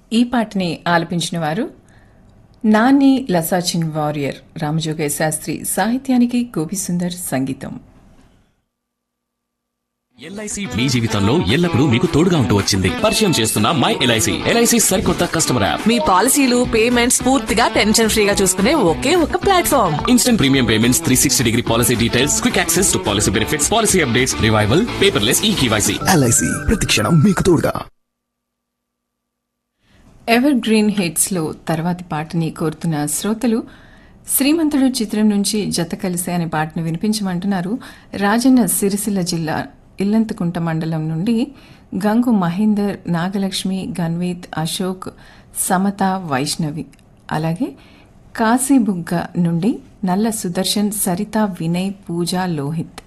ఈ పాటని ఆలపించిన వారు నాని లసాచిన్ వారియర్ రామజోగయ్య శాస్త్రి సాహిత్యానికి గోపిసుందర్ సంగీతం ఎల్ఐసి మీ జీవితంలో ఎల్లప్పుడూ మీకు తోడుగా ఉంటూ వచ్చింది పరిచయం చేస్తున్న మై ఎల్ఐసి ఎల్ఐసి సరికొత్త కస్టమర్ యాప్ మీ పాలసీలు పేమెంట్స్ పూర్తిగా టెన్షన్ ఫ్రీగా చూసుకునే ఒకే ఒక platform instant premium payments three sixty degree policy details quick access to policy benefits policy updates revival paperless E KYC LIC ప్రతిక్షణం మీకు తోడుగా ఎవర్ గ్రీన్ హిట్స్ లో తర్వాతి పాటని కోరుతున్న శ్రోతలు శ్రీమంతుడు చిత్రం నుంచి జత కలిసే అనే పాటను వినిపించమంటున్నారు రాజన్న సిరిసిల్ల జిల్లా ఇల్లంతకుంట మండలం నుండి గంగు మహేందర్ నాగలక్ష్మి గన్వీత్ అశోక్ సమత వైష్ణవి అలాగే కాశీబుగ్గ నుండి నల్ల సుదర్శన్ సరిత వినయ్ పూజ లోహిత్